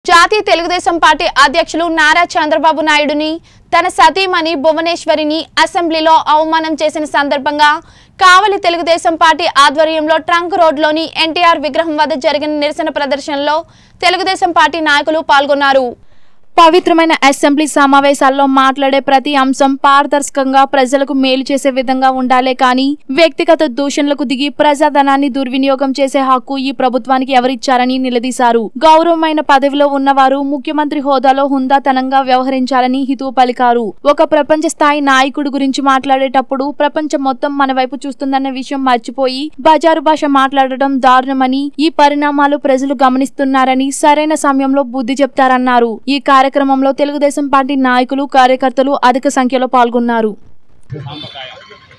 జాతీయ తెలుగుదేశం పార్టీ అధ్యక్షులు నారా చంద్రబాబు నాయుడుని తన సతీమణి భువనేశ్వరిని అసెంబ్లీలో అవమానం చేసిన సందర్భంగా కావలి తెలుగుదేశం పార్టీ ఆధ్వర్యంలో ట్రంక్ రోడ్లోని ఎన్టీఆర్ విగ్రహం వద్ద జరిగిన నిరసన ప్రదర్శనలో తెలుగుదేశం పార్టీ నాయకులు పాల్గొన్నారు పవిత్రమైన అసెంబ్లీ సమావేశాల్లో మాట్లాడే ప్రతి అంశం పారదర్శకంగా ప్రజలకు మేలు చేసే విధంగా ఉండాలే కానీ వ్యక్తిగత దూషణలకు దిగి ప్రజాధనాన్ని దుర్వినియోగం చేసే హక్కు ఈ ప్రభుత్వానికి ఎవరిచ్చారని నిలదీశారు గౌరవమైన పదవిలో ఉన్నవారు ముఖ్యమంత్రి హోదాలో హుందాతనంగా వ్యవహరించాలని హితువు పలికారు ఒక ప్రపంచ స్థాయి నాయకుడు గురించి మాట్లాడేటప్పుడు ప్రపంచం మొత్తం మన వైపు చూస్తుందన్న విషయం మర్చిపోయి బజారు భాష మాట్లాడటం దారుణమని ఈ పరిణామాలు ప్రజలు గమనిస్తున్నారని సరైన సమయంలో బుద్ధి చెప్తారన్నారు ఈ కార్యక్రమంలో తెలుగుదేశం పార్టీ నాయకులు కార్యకర్తలు అధిక సంఖ్యలో పాల్గొన్నారు సాంప్రదాయం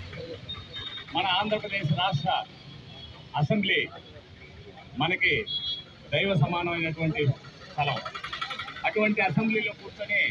మన ఆంధ్రప్రదేశ్ రాష్ట్ర అసెంబ్లీ మనకి దైవ సమానమైనటువంటి స్థలం అటువంటి అసెంబ్లీలో కూర్చొని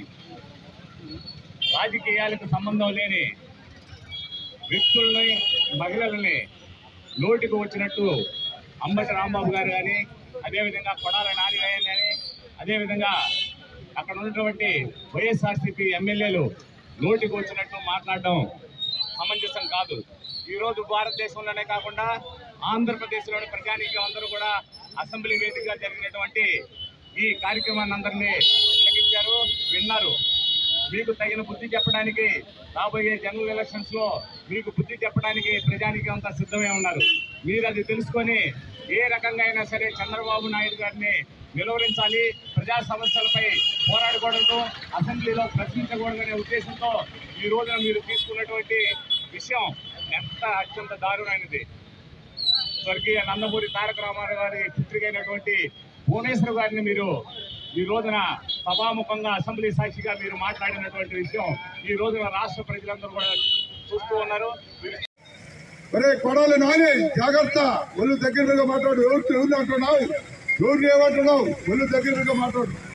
రాజకీయాలకు సంబంధం లేని వ్యక్తుల్ని మహిళల్ని నోటికి వచ్చినట్టు అంబటి రాంబాబు గారు కానీ అదేవిధంగా కొడాల నాని గారు కానీ అదేవిధంగా అక్కడ ఉన్నటువంటి వైఎస్ఆర్సీపీ ఎమ్మెల్యేలు నోటికి వచ్చినట్టు మాట్లాడడం సమంజసం కాదు ఈరోజు భారతదేశంలోనే కాకుండా ఆంధ్రప్రదేశ్లోని ప్రజానీకం అందరూ కూడా అసెంబ్లీ వేదికగా జరిగినటువంటి ఈ కార్యక్రమాన్ని అందరినీ తిలకించారు విన్నారు మీకు తగిన బుద్ధి చెప్పడానికి రాబోయే జనరల్ ఎలక్షన్స్ లో మీకు బుద్ధి చెప్పడానికి ప్రజానికి అంతా సిద్ధమే ఉన్నారు మీరు అది తెలుసుకొని ఏ రకంగా అయినా సరే చంద్రబాబు నాయుడు గారిని నిలువరించాలి ప్రజా సమస్యలపై పోరాడకూడదు అసెంబ్లీలో ప్రశ్నించకూడదనే ఉద్దేశంతో ఈ రోజున మీరు తీసుకున్నటువంటి విషయం ఎంత అత్యంత దారుణమైనది స్వర్గీయ నందమూరి తారక రామారావు గారి పుత్రికైనటువంటి భువనేశ్వర్ గారిని మీరు ఈ రోజున సభాముఖంగా అసెంబ్లీ సాక్షిగా మీరు మాట్లాడినటువంటి విషయం ఈ రోజున రాష్ట్ర ప్రజలందరూ కూడా చూస్తూ ఉన్నారు మీరు ఒరే కొడాలి నాని జాగ్రత్త ఒళ్ళు దగ్గరగా మాట్లాడు ఎవరు ఎవరిని అంటున్నావు ఎవరిని ఏమంటున్నావు ఒళ్ళు దగ్గరగా మాట్లాడు